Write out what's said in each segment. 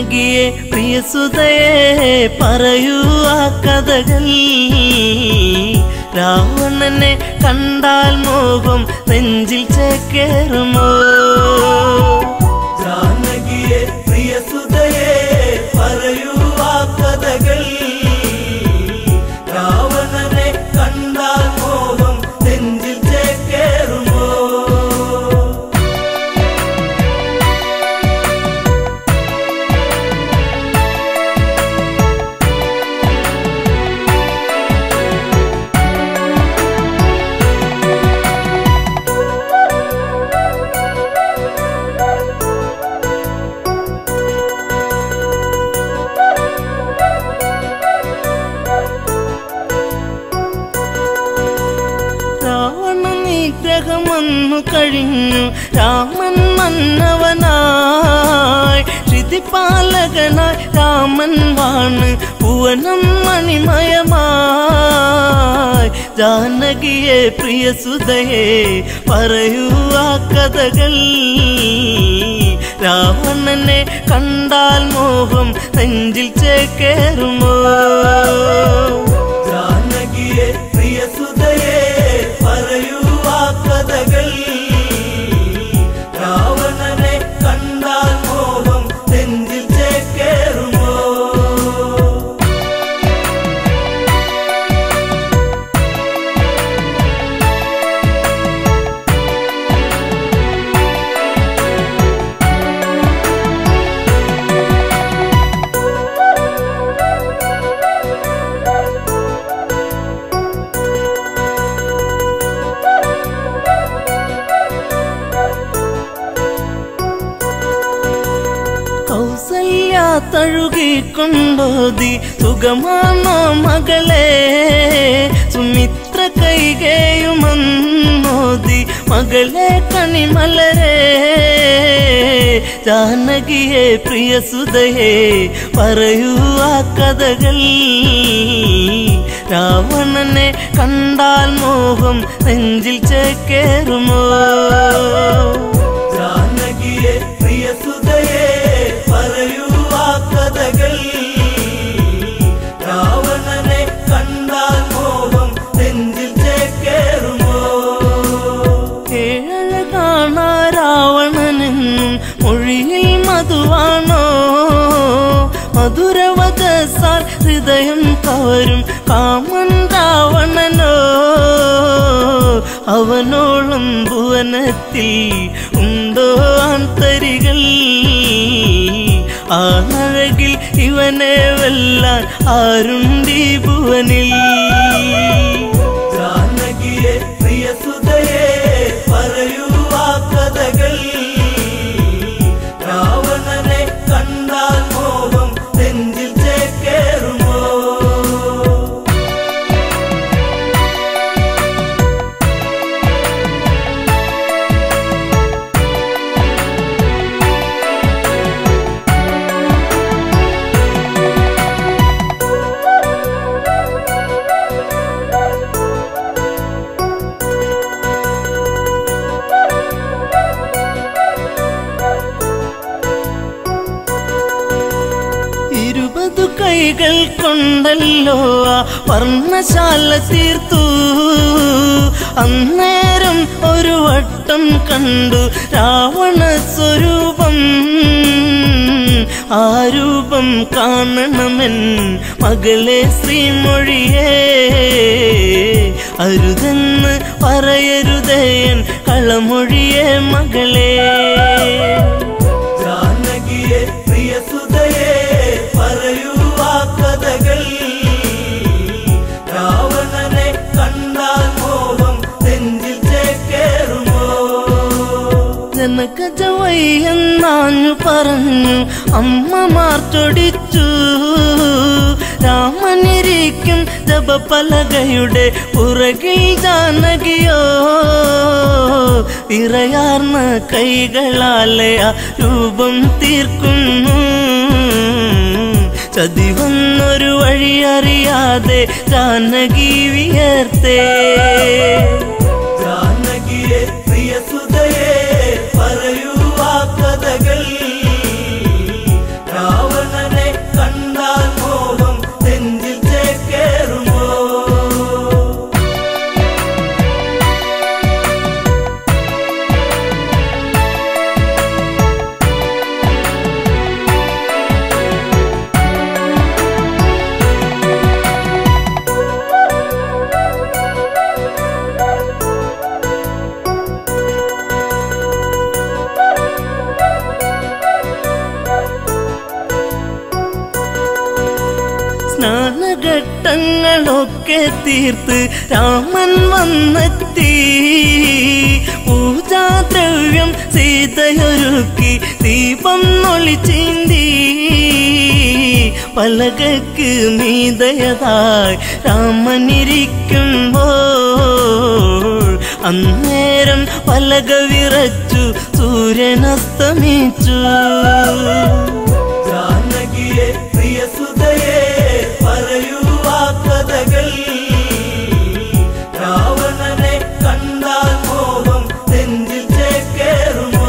ജാനകിയെ പ്രിയസുതയെ പറയൂ ആ കഥകൾ രാവണനെ കണ്ടാൽ മോഹം നെഞ്ചിൽ ചേക്കേറുമോ ജാനകിയെ പ്രിയസുതയെ പറയൂ ആ കഥകൾ രാവണനെ കണ്ടാൽ മോഹം നെഞ്ചിൽ ചേക്കേറുമോ രാവണ നിഗ്രഹം വന്നു കഴിഞ്ഞു രാമൻ മന്നവനായി ശ്രുതിപാലകനായി രാമൻ വാണ് ഭുവനം മണിമയമായി ജാനകിയെ പ്രിയസുതയെ പറയൂ ആ കഥകൾ രാവണനെ കണ്ടാൽ മോഹം നെഞ്ചിൽ ചേക്കേറുമോ ജാനകിയെ പ്രിയസുതയെ പറയൂ ആ കഥകൾ രാവണനെ കണ്ടാൽ മോഹം നെഞ്ചിൽ ചേക്കേറുമോ കൗസല്യ തഴുകിക്കൊണ്ടോതി സുഖമാണോ മകളെ സുമിത്ര കൈകേയുമന്നോതി മകളെ കണിമലരെ ജാനകിയെ പ്രിയസുതയെ പറയൂ ആ കഥകൾ രാവണനെ കണ്ടാൽ മോഹം നെഞ്ചിൽ ചേക്കേറുമോ ജാനകിയെ പ്രിയസുതയെ പറയൂ ആ കഥകൾ രാവണനെ കണ്ടാൽ മോഹം നെഞ്ചിൽ ചേക്കേറുമോ ഏഴഴ കാണാ രാവണനെന്നും മൊഴിയിൽ മധുവാണോ മധുരവചസാൽ ഹൃദയം കവരും കാമൻ രാവണനോ അവനോളം ഭുവനത്തിൽ ഉണ്ടോ ആന്തരികൾ ആണഴകിൽ ഇവനെ വെല്ലാൻ ആരുണ്ടീ ഭുവനിൽ ജാനകിയെ പ്രിയസുതയെ പറയൂ ആ കഥകൾ രാവണനെ കണ്ടാൽ മോഹം നെഞ്ചിൽ ചേക്കേറുമോ ഇരുപതു കൈകൾ കൊണ്ടല്ലോ ആ വർണ്ണശാല തീർത്തു അന്നേരം ഒരു വട്ടം കണ്ടു രാവണ സ്വരൂപം ആ രൂപം കാണണമെൻ മകളെ ശ്രീമൊഴിയേ അരുതെന്ന് പറയരുതേൻ കളമൊഴിയേ മകളെ ജാനകിയെ പ്രിയസുതയെ പറയൂ ആ കഥകൾ രാവണനെ കണ്ടാൽ മോഹം നെഞ്ചിൽ ചേക്കേറുമോ ജനകജവയ്യെന്നാഞ്ഞു പറഞ്ഞു അമ്മമാർ ചൊടിച്ചു രാമനിരിക്കും ജപപലകയുടെ പുറകിൽ ജാനകിയോ വിറയാർന്ന കൈകളാലെ ആ രൂപം തീർക്കുന്നു ചതി വന്നൊരു വഴി അറിയാതെ ജാനകി വിയർത്തേ ജാനകിയെ പ്രിയസുതയെ പറയൂ ആ കഥകൾ രാവണ ഘട്ടങ്ങളൊക്കെ തീർത്ത് രാമൻ വന്നെത്തി പൂജാദ്രവ്യം സീതയൊരുക്കി ദീപം നൊളിച്ചീന്തി പലകക്ക് മീതയതായി രാമനിരിക്കുമ്പോൾ അന്നേരം പലക വിറച്ചു സൂര്യനസ്തമിച്ചു ജാനകിയെ പ്രിയസുതയെ പറയൂ ആ കഥകൾ രാവണനെ കണ്ടാൽ മോഹം നെഞ്ചിൽ ചേക്കേറുമോ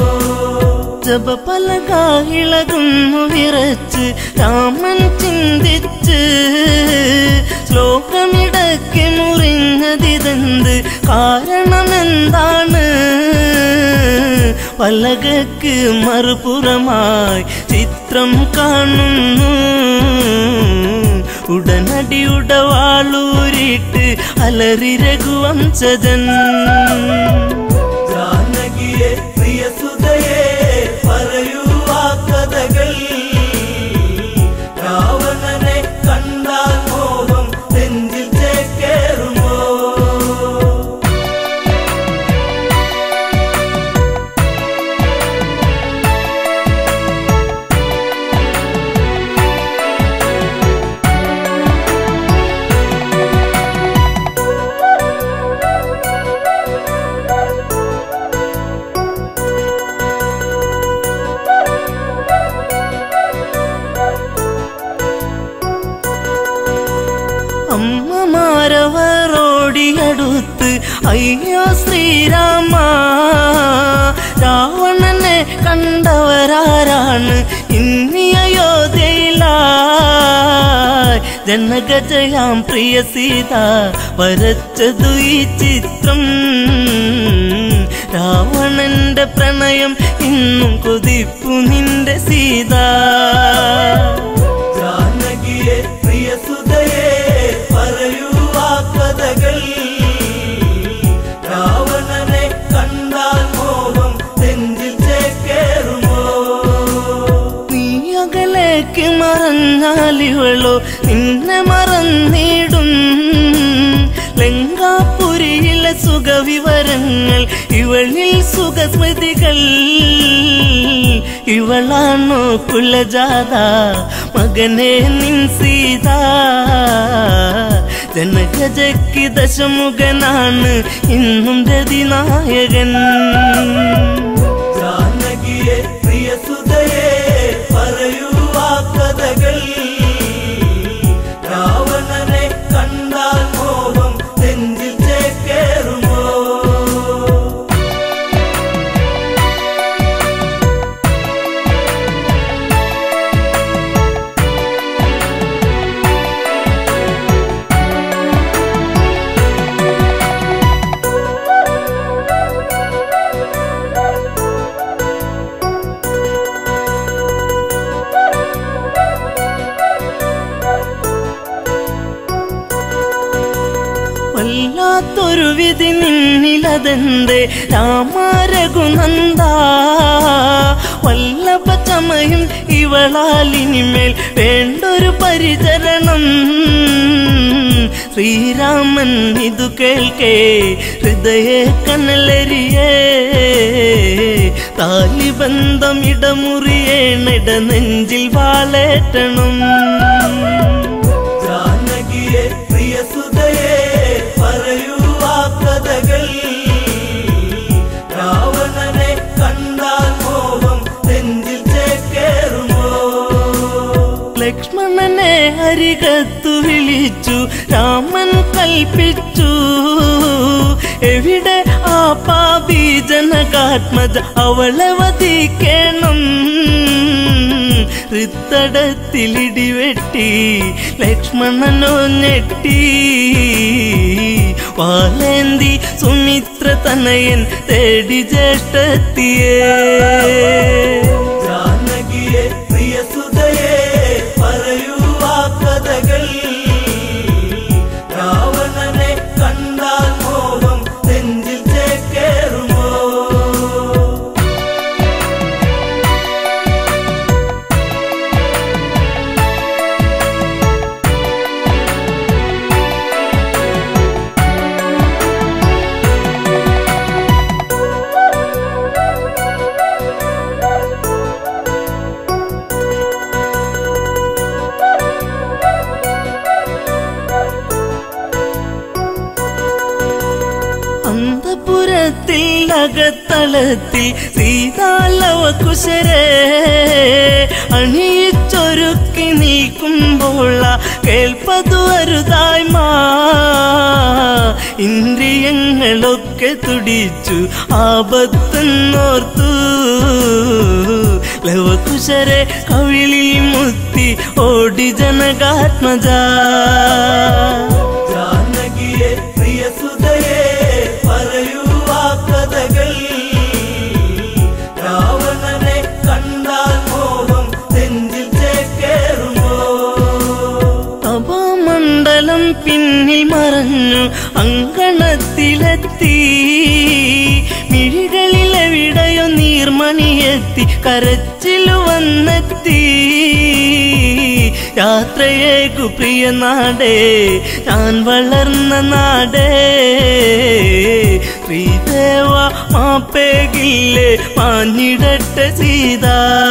ജപപലക ഇളകുന്നു വിറച്ച് രാമൻ ചിന്തിച്ച് ശ്ലോകമിടയ്ക്ക് മുറിഞ്ഞതിതെന്ത് കാരണമെന്താണ് പലകക്ക് മറുപുറമായി ചിത്രം കാണുന്നു ഉടനടി ഉടവാളൂരിട്ട് അലറി രഘുവംശജൻ ജാനകിയെ പ്രിയസുതയെ പറയൂ ആ കഥകൾ രാവണനെ കണ്ടാൽ മോഹം നെഞ്ചിൽ ചേക്കേറുമോ അമ്മമാരവരോടിയടുത്ത് അയ്യോ ശ്രീരാമ രാവണനെ കണ്ടവരാരാണ് ഇന്നി അയോധ്യയിലായി ജനഗജയാം പ്രിയ സീത വരച്ചതു ഈ ചിത്രം രാവണന്റെ പ്രണയം ഇന്നും കൊതിപ്പു നിന്റെ സീത ജാനകിയെ പ്രിയസുതയെ പറയൂ ആ കഥകൾ രാവണനെ കണ്ടാൽ മോഹം നെഞ്ചിൽ ചേക്കേറുമോ നീ അകലേക്ക് മറഞ്ഞാലിവളോ നിന്നെ മറന്നിടും ലങ്കാപുരിയിലെ സുഖവിവരങ്ങൾ ഇവളിൽ സുഖസ്മൃതികൾ ഇവളാണോ കുലജാത മകനെ നിൻ സീത ജനഗജയ്ക്ക് ദശമുഖനാണ് ഇന്നും രതിനായകൻ ജാനകിയെ പ്രിയസുതയെ പറയൂ ആ കഥകൾ രാവണനെ കണ്ടാൽ മോഹം നെഞ്ചിൽ ചേക്കേറുമോ വല്ലാത്തൊരു വിധി നിന്നിലതെന്തേ രാമരഘുനന്ദ വല്ലഭ ചമയും ഇവളാലിനിമേൽ വേണ്ടൊരു പരിചരണം ശ്രീരാമൻ ഇതു കേൾക്കേ ഹൃദയ കനലരിയേ താലിബന്ധം ഇടമുറിയേണിട നെഞ്ചിൽ വാളേറ്റണം ജാനകിയെ പ്രിയസുതയെ പറയൂ ആ കഥകൾ രാവണനെ കണ്ടാൽ മോഹം നെഞ്ചിൽ ചേക്കേറുമോ ലക്ഷ്മണനെ അരികത്തു വിളിച്ചു രാമൻ കൽപ്പിച്ചു എവിടെ ആ പാപി ജനകാത്മജ അവളെ വധിക്കണം ഹൃത്തടത്തിലിടിവെട്ടി ലക്ഷ്മണനോ ഞെട്ടി വാലേന്തി സുമിത്ര തനയൻ തേടി ജ്യേഷ്ഠത്തിയേ ജാനകിയെ പ്രിയസുതയെ പറയൂ ആ കഥകൾ രാവണനെ കണ്ടാൽ മോഹം നെഞ്ചിൽ ചേക്കേറുമോ അങ്കണത്തിൽ അകത്തളത്തിൽ സീതാലവ കുശരേ അണിയിച്ചൊരുക്കി നീക്കുമ്പോൾ ആ കേൾപ്പതു അരുതായ്മ ഇന്ദ്രിയങ്ങളൊക്കെ തുടിച്ചു ആപത്തെന്നോർത്തു ലവകുശരെ കവിളിൽ മുത്തി ഓടി ജനകാത്മജ ജാനകിയെ പ്രിയസുതയെ പറയൂ ആ കഥകൾ രാവണനെ കണ്ടാൽ മോഹം നെഞ്ചിൽ ചേക്കേറുമോ അപമണ്ഡലം പിന്നിൽ മറഞ്ഞു അങ്കണത്തിലെത്തി മിഴികളിൽ എവിടെയോ നീർമണിയെത്തി കരച്ചിലു വന്നെത്തി യാത്രയേക്കു പ്രിയ നാടേ ഞാൻ വളർന്ന നാടേ ശ്രീദേവ മാപ്പേകില്ലേ മാഞ്ഞിടട്ടെ സീത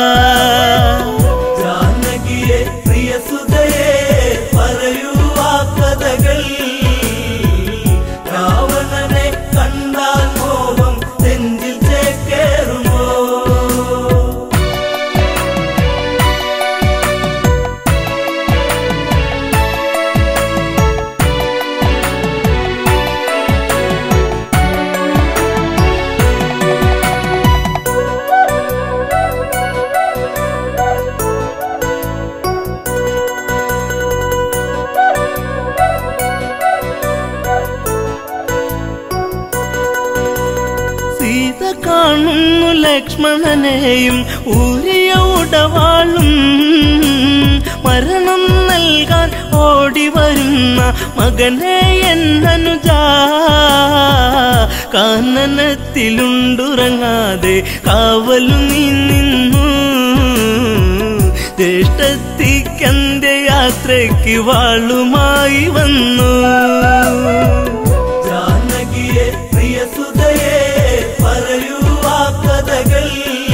ജാനകിയെ പ്രിയസുതയെ പറയൂ ആ കഥകൾ രാവണനെ കണ്ടാൽ മോഹം നെഞ്ചിൽ ചേക്കേറുമോ സീത കാണുന്നു ലക്ഷ്മണനെയും ഊരിയ ഉടവാളും മരണം നൽകാൻ ഓടി വരുന്ന മകനെ എന്നനുജ കാനനത്തിലുണ്ടുറങ്ങാതെ കാവലു നീ നിന്നു ജ്യേഷ്ഠത്തിക്കന്റെ യാത്രയ്ക്ക് വാളുമായി വന്നു ജാനകിയെ പ്രിയസുതയെ പറയൂ ആ കഥകൾ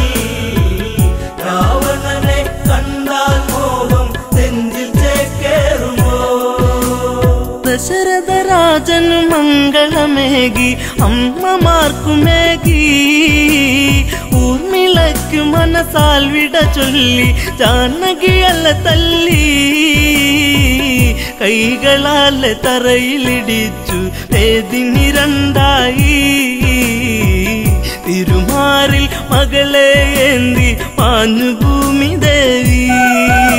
രാവണനെ കണ്ടാൽ മോഹം നെഞ്ചിൽ ചേക്കേറുമോ ദശരഥ രാജനു മംഗളമേകി അമ്മമാർക്കുമേകി ഊർമിളയ്ക്കു മനസാൽ വിട ചൊല്ലി ജാനകിയല്ല തല്ലി കൈകളാലെ തറയിലിടിച്ചു വേദിനി രണ്ടായി തിരുമാറിൽ മകളെ ഏന്തി മാഞ്ഞു ഭൂമി ദേവി